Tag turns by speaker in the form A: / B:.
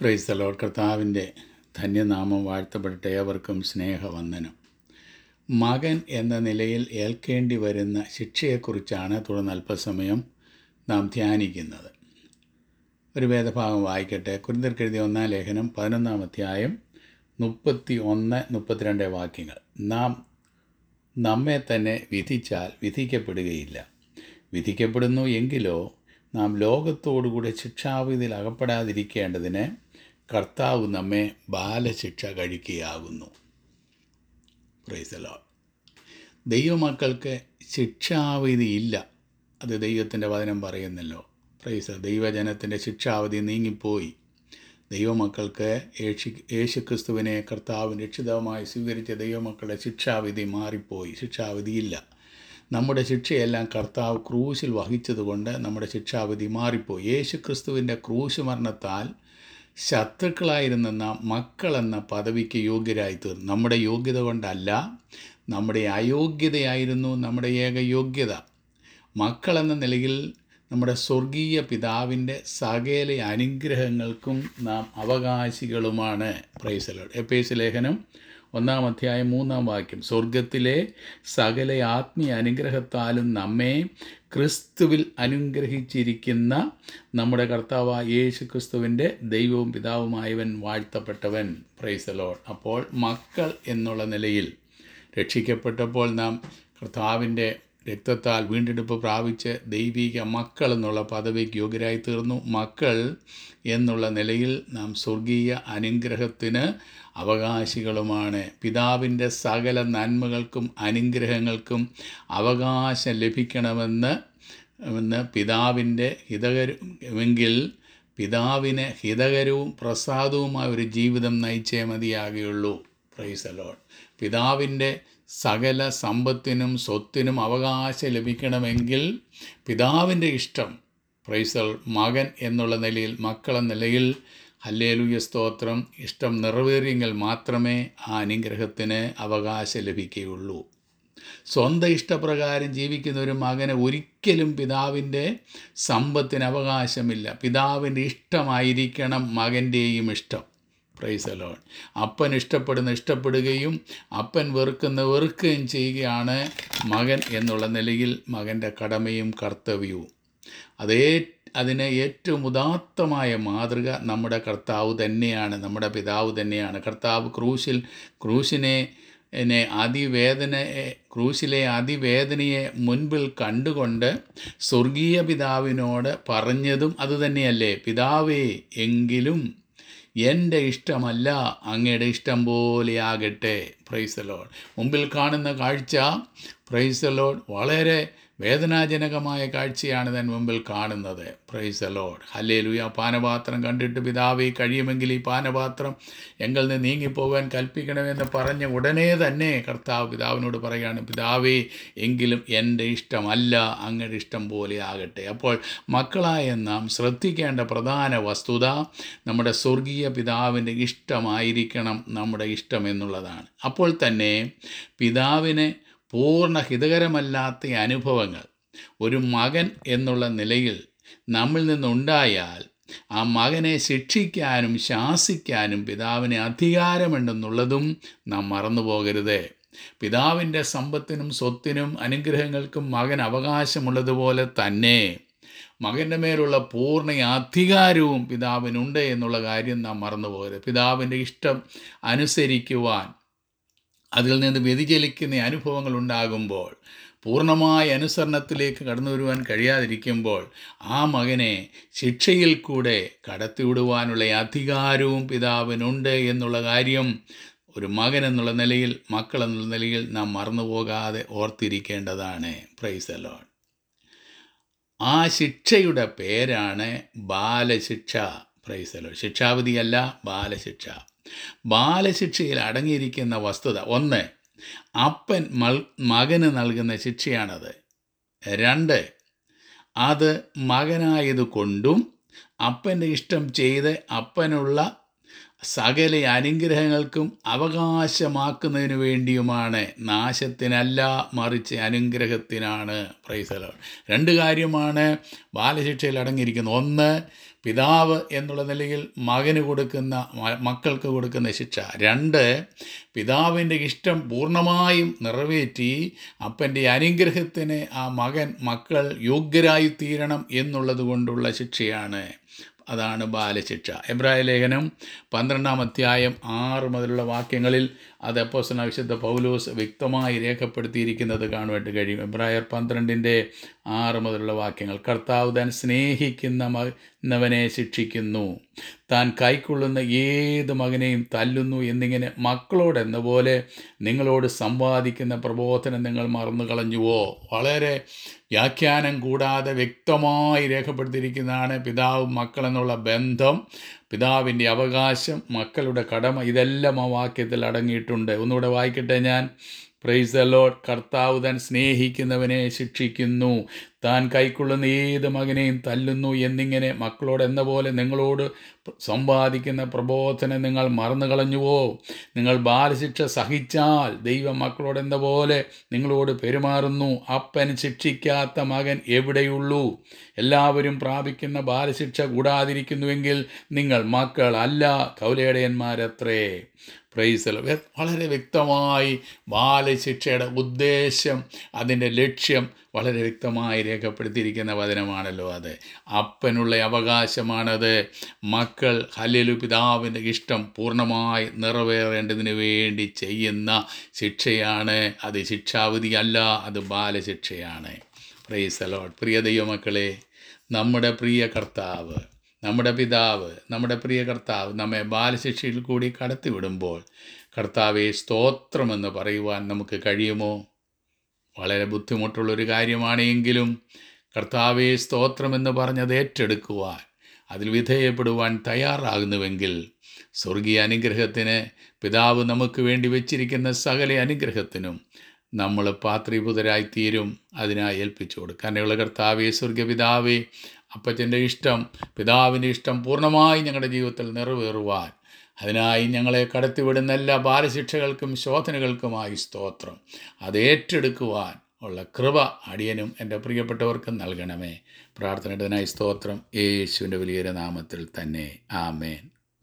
A: praise the Lord കർത്താവിൻ്റെ ധന്യനാമം വാഴ്ത്തപ്പെടട്ടെ ഏവർക്കും സ്നേഹവന്ദനം മകൻ എന്ന നിലയിൽ ഏൽക്കേണ്ടി വരുന്ന ശിക്ഷയെക്കുറിച്ചാണ് തുടർന്ന് അല്പസമയം നാം ധ്യാനിക്കുന്നത് ഒരു വേദഭാഗം വായിക്കട്ടെ കുരിന്തർക്കെഴുതിയ ഒന്നാം ലേഖനം പതിനൊന്നാം അധ്യായം മുപ്പത്തി ഒന്ന് മുപ്പത്തിരണ്ട് വാക്യങ്ങൾ നാം നമ്മെ തന്നെ വിധിച്ചാൽ വിധിക്കപ്പെടുകയില്ല വിധിക്കപ്പെടുന്നു എങ്കിലോ നാം ലോകത്തോടുകൂടെ ശിക്ഷാവിധിയിൽ അകപ്പെടാതിരിക്കേണ്ടതിന് കർത്താവ് നമ്മെ ബാലശിക്ഷ കഴിക്കുകയാകുന്നു പ്രൈസലോ ദൈവമക്കൾക്ക് ശിക്ഷാവിധി ഇല്ല അത് ദൈവത്തിൻ്റെ വചനം പറയുന്നല്ലോ പ്രൈസ് ദൈവജനത്തിൻ്റെ ശിക്ഷാവധി നീങ്ങിപ്പോയി ദൈവമക്കൾക്ക് യേശു യേശുക്രിസ്തുവിനെ കർത്താവ് രക്ഷിതമായി സ്വീകരിച്ച ദൈവമക്കളുടെ ശിക്ഷാവിധി മാറിപ്പോയി ശിക്ഷാവിധിയില്ല നമ്മുടെ ശിക്ഷയെല്ലാം കർത്താവ് ക്രൂശിൽ വഹിച്ചതുകൊണ്ട് നമ്മുടെ ശിക്ഷാവിധി മാറിപ്പോയി യേശു ക്രിസ്തുവിൻ്റെ ക്രൂശ് മരണത്താൽ ശത്രുക്കളായിരുന്ന നാം മക്കളെന്ന പദവിക്ക് യോഗ്യരായി തീർന്നു നമ്മുടെ യോഗ്യത കൊണ്ടല്ല നമ്മുടെ അയോഗ്യതയായിരുന്നു നമ്മുടെ ഏക യോഗ്യത മക്കളെന്ന നിലയിൽ നമ്മുടെ സ്വർഗീയ പിതാവിൻ്റെ സകല അനുഗ്രഹങ്ങൾക്കും നാം അവകാശികളുമാണ് പ്രൈസലോട് എപ്പേസ് ലേഖനം ഒന്നാം അധ്യായം മൂന്നാം വാക്യം സ്വർഗത്തിലെ സകല ആത്മീയ അനുഗ്രഹത്താലും നമ്മെ ക്രിസ്തുവിൽ അനുഗ്രഹിച്ചിരിക്കുന്ന നമ്മുടെ കർത്താവായ യേശു ക്രിസ്തുവിൻ്റെ ദൈവവും പിതാവുമായവൻ വാഴ്ത്തപ്പെട്ടവൻ പ്രൈസലോൺ അപ്പോൾ മക്കൾ എന്നുള്ള നിലയിൽ രക്ഷിക്കപ്പെട്ടപ്പോൾ നാം കർത്താവിൻ്റെ രക്തത്താൽ വീണ്ടെടുപ്പ് പ്രാപിച്ച് ദൈവിക മക്കൾ എന്നുള്ള പദവിക്ക് യോഗ്യരായി തീർന്നു മക്കൾ എന്നുള്ള നിലയിൽ നാം സ്വർഗീയ അനുഗ്രഹത്തിന് അവകാശികളുമാണ് പിതാവിൻ്റെ സകല നന്മകൾക്കും അനുഗ്രഹങ്ങൾക്കും അവകാശം ലഭിക്കണമെന്ന് എന്ന് പിതാവിൻ്റെ ഹിതകരമെങ്കിൽ പിതാവിന് ഹിതകരവും പ്രസാദവുമായ ഒരു ജീവിതം നയിച്ചേ മതിയാകുകയുള്ളൂ പ്രൈസലോൺ പിതാവിൻ്റെ സകല സമ്പത്തിനും സ്വത്തിനും അവകാശം ലഭിക്കണമെങ്കിൽ പിതാവിൻ്റെ ഇഷ്ടം പ്രൈസൽ മകൻ എന്നുള്ള നിലയിൽ മക്കളെന്ന നിലയിൽ ഹല്ലേലൂയ സ്തോത്രം ഇഷ്ടം നിറവേറിയെങ്കിൽ മാത്രമേ ആ അനുഗ്രഹത്തിന് അവകാശം ലഭിക്കുകയുള്ളൂ സ്വന്തം ഇഷ്ടപ്രകാരം ജീവിക്കുന്ന ഒരു മകന് ഒരിക്കലും പിതാവിൻ്റെ സമ്പത്തിന് അവകാശമില്ല പിതാവിൻ്റെ ഇഷ്ടമായിരിക്കണം മകൻ്റെയും ഇഷ്ടം പ്രൈസലോൺ അപ്പൻ ഇഷ്ടപ്പെടുന്ന ഇഷ്ടപ്പെടുകയും അപ്പൻ വെറുക്കുന്ന വെറുക്കുകയും ചെയ്യുകയാണ് മകൻ എന്നുള്ള നിലയിൽ മകൻ്റെ കടമയും കർത്തവ്യവും അതേ അതിന് ഏറ്റവും ഉദാത്തമായ മാതൃക നമ്മുടെ കർത്താവ് തന്നെയാണ് നമ്മുടെ പിതാവ് തന്നെയാണ് കർത്താവ് ക്രൂശിൽ ക്രൂശിനെ എന്നെ അതിവേദന ക്രൂശിലെ അതിവേദനയെ മുൻപിൽ കണ്ടുകൊണ്ട് സ്വർഗീയ പിതാവിനോട് പറഞ്ഞതും അതുതന്നെയല്ലേ പിതാവേ എങ്കിലും എൻ്റെ ഇഷ്ടമല്ല അങ്ങയുടെ ഇഷ്ടം പോലെയാകട്ടെ പ്രൈസലോഡ് മുമ്പിൽ കാണുന്ന കാഴ്ച പ്രൈസലോഡ് വളരെ വേദനാജനകമായ കാഴ്ചയാണ് ഞാൻ മുമ്പിൽ കാണുന്നത് പ്രൈസ് ലോഡ് ഹല്ലേലുയ പാനപാത്രം കണ്ടിട്ട് പിതാവേ കഴിയുമെങ്കിൽ ഈ പാനപാത്രം എങ്കിൽ നിന്ന് നീങ്ങിപ്പോകാൻ കൽപ്പിക്കണമെന്ന് പറഞ്ഞ ഉടനെ തന്നെ കർത്താവ് പിതാവിനോട് പറയുകയാണ് പിതാവേ എങ്കിലും എൻ്റെ ഇഷ്ടമല്ല അങ്ങയുടെ ഇഷ്ടം പോലെ ആകട്ടെ അപ്പോൾ മക്കളായ നാം ശ്രദ്ധിക്കേണ്ട പ്രധാന വസ്തുത നമ്മുടെ സ്വർഗീയ പിതാവിൻ്റെ ഇഷ്ടമായിരിക്കണം നമ്മുടെ ഇഷ്ടം എന്നുള്ളതാണ് അപ്പോൾ തന്നെ പിതാവിന് പൂർണ്ണ ഹിതകരമല്ലാത്ത അനുഭവങ്ങൾ ഒരു മകൻ എന്നുള്ള നിലയിൽ നമ്മിൽ നിന്നുണ്ടായാൽ ആ മകനെ ശിക്ഷിക്കാനും ശാസിക്കാനും പിതാവിന് അധികാരമുണ്ടെന്നുള്ളതും നാം മറന്നു പോകരുത് പിതാവിൻ്റെ സമ്പത്തിനും സ്വത്തിനും അനുഗ്രഹങ്ങൾക്കും മകൻ അവകാശമുള്ളതുപോലെ തന്നെ മകൻ്റെ മേലുള്ള പൂർണ്ണ അധികാരവും പിതാവിനുണ്ട് എന്നുള്ള കാര്യം നാം മറന്നു പോകരുത് പിതാവിൻ്റെ ഇഷ്ടം അനുസരിക്കുവാൻ അതിൽ നിന്ന് വ്യതിചലിക്കുന്ന അനുഭവങ്ങൾ ഉണ്ടാകുമ്പോൾ പൂർണ്ണമായ അനുസരണത്തിലേക്ക് കടന്നു വരുവാൻ കഴിയാതിരിക്കുമ്പോൾ ആ മകനെ ശിക്ഷയിൽ കൂടെ കടത്തിവിടുവാനുള്ള അധികാരവും പിതാവിനുണ്ട് എന്നുള്ള കാര്യം ഒരു മകൻ എന്നുള്ള നിലയിൽ മക്കൾ എന്നുള്ള നിലയിൽ നാം മറന്നുപോകാതെ ഓർത്തിരിക്കേണ്ടതാണ് പ്രൈസ് അലോൺ ആ ശിക്ഷയുടെ പേരാണ് ബാലശിക്ഷ പ്രൈസ് അലോൺ ശിക്ഷാവിധിയല്ല ബാലശിക്ഷ ബാലശിക്ഷയിൽ അടങ്ങിയിരിക്കുന്ന വസ്തുത ഒന്ന് അപ്പൻ മൾ മകന് നൽകുന്ന ശിക്ഷയാണത് രണ്ട് അത് മകനായത് കൊണ്ടും അപ്പൻ്റെ ഇഷ്ടം ചെയ്ത് അപ്പനുള്ള സകല അനുഗ്രഹങ്ങൾക്കും അവകാശമാക്കുന്നതിനു വേണ്ടിയുമാണ് നാശത്തിനല്ല മറിച്ച് അനുഗ്രഹത്തിനാണ് പ്രൈസലോ രണ്ട് കാര്യമാണ് ബാലശിക്ഷയിൽ അടങ്ങിയിരിക്കുന്നത് ഒന്ന് പിതാവ് എന്നുള്ള നിലയിൽ മകന് കൊടുക്കുന്ന മ- മക്കൾക്ക് കൊടുക്കുന്ന ശിക്ഷ രണ്ട് പിതാവിൻ്റെ ഇഷ്ടം പൂർണ്ണമായും നിറവേറ്റി അപ്പൻ്റെ അനുഗ്രഹത്തിന് ആ മകൻ മക്കൾ യോഗ്യരായി തീരണം എന്നുള്ളത് കൊണ്ടുള്ള ശിക്ഷയാണ് അതാണ് ബാലശിക്ഷ എബ്രായ ലേഖനം പന്ത്രണ്ടാം അധ്യായം ആറ് മുതലുള്ള വാക്യങ്ങളിൽ അത് അപ്പോസ്തലനായ വിശുദ്ധ പൗലോസ് വ്യക്തമായി രേഖപ്പെടുത്തിയിരിക്കുന്നത് കാണുവാനായിട്ട് കഴിയും എബ്രായർ പന്ത്രണ്ടിൻ്റെ ആറ് മുതലുള്ള വാക്യങ്ങൾ കർത്താവ് താൻ സ്നേഹിക്കുന്ന മകനവനെ ശിക്ഷിക്കുന്നു താൻ കൈക്കൊള്ളുന്ന ഏത് മകനെയും തല്ലുന്നു എന്നിങ്ങനെ മക്കളോടെന്ന പോലെ നിങ്ങളോട് സംവാദിക്കുന്ന പ്രബോധനം നിങ്ങൾ മറന്നു കളഞ്ഞുവോ വളരെ വ്യാഖ്യാനം കൂടാതെ വ്യക്തമായി രേഖപ്പെടുത്തിയിരിക്കുന്നതാണ് പിതാവും മക്കളെന്നുള്ള ബന്ധം പിതാവിൻ്റെ അവകാശം മക്കളുടെ കടമ ഇതെല്ലാം ആ വാക്യത്തിൽ അടങ്ങിയിട്ടുണ്ട് ഒന്നുകൂടെ വായിക്കട്ടെ ഞാൻ പ്രൈസ് ദ ലോഡ് കർത്താവ് താൻ സ്നേഹിക്കുന്നവനെ ശിക്ഷിക്കുന്നു താൻ കൈക്കൊള്ളുന്ന ഏത് മകനെയും തല്ലുന്നു എന്നിങ്ങനെ മക്കളോട് എന്ന പോലെ നിങ്ങളോട് സമ്പാദിക്കുന്ന പ്രബോധനം നിങ്ങൾ മറന്നു കളഞ്ഞുവോ നിങ്ങൾ ബാലശിക്ഷ സഹിച്ചാൽ ദൈവം മക്കളോട് എന്ന പോലെ നിങ്ങളോട് പെരുമാറുന്നു അപ്പൻ ശിക്ഷിക്കാത്ത മകൻ എവിടെയുള്ളൂ എല്ലാവരും പ്രാപിക്കുന്ന ബാലശിക്ഷ കൂടാതിരിക്കുന്നുവെങ്കിൽ നിങ്ങൾ മക്കൾ അല്ല കൗലേടയന്മാരത്രേ പ്രൈസൽ വളരെ വ്യക്തമായി ബാലശിക്ഷയുടെ ഉദ്ദേശം അതിൻ്റെ ലക്ഷ്യം വളരെ വ്യക്തമായി രേഖപ്പെടുത്തിയിരിക്കുന്ന വചനമാണല്ലോ അത് അപ്പനുള്ള അവകാശമാണത് മക്കൾ ഹല്ലേലു പിതാവിൻ്റെ ഇഷ്ടം പൂർണ്ണമായി നിറവേറേണ്ടതിന് വേണ്ടി ചെയ്യുന്ന ശിക്ഷയാണ് അത് ശിക്ഷാവിധിയല്ല അത് ബാലശിക്ഷയാണ് പ്രൈസ് അലോട്ട് പ്രിയ ദൈവമക്കളെ നമ്മുടെ പ്രിയ കർത്താവ് നമ്മുടെ പിതാവ് നമ്മുടെ പ്രിയ കർത്താവ് നമ്മെ ബാലശിക്ഷയിൽ കൂടി കടത്തിവിടുമ്പോൾ കർത്താവെ സ്തോത്രമെന്ന് പറയുവാൻ നമുക്ക് കഴിയുമോ വളരെ ബുദ്ധിമുട്ടുള്ളൊരു കാര്യമാണ് എങ്കിലും കർത്താവെ സ്തോത്രമെന്ന് പറഞ്ഞത് ഏറ്റെടുക്കുവാൻ അതിൽ വിധേയപ്പെടുവാൻ തയ്യാറാകുന്നുവെങ്കിൽ സ്വർഗീയ അനുഗ്രഹത്തിന് പിതാവ് നമുക്ക് വേണ്ടി വെച്ചിരിക്കുന്ന സകല അനുഗ്രഹത്തിനും നമ്മൾ പാത്രീഭൂതരായി തീരും അതിനായി ഏൽപ്പിച്ചു കൊടുക്കുക കരുണയുള്ള കർത്താവേ സ്വർഗപിതാവേ അപ്പച്ചൻ്റെ ഇഷ്ടം പിതാവിൻ്റെ ഇഷ്ടം പൂർണ്ണമായി ഞങ്ങളുടെ ജീവിതത്തിൽ നിറവേറുവാൻ അതിനായി ഞങ്ങളെ കടത്തിവിടുന്ന എല്ലാ ബാലശിക്ഷകൾക്കും ശോധനകൾക്കുമായി സ്തോത്രം അത് ഏറ്റെടുക്കുവാൻ ഉള്ള കൃപ അടിയനും എൻ്റെ പ്രിയപ്പെട്ടവർക്കും നൽകണമേ പ്രാർത്ഥനയുടേതിനായി സ്തോത്രം യേശുവിൻ്റെ വലിയൊരു നാമത്തിൽ തന്നെ ആമേൻ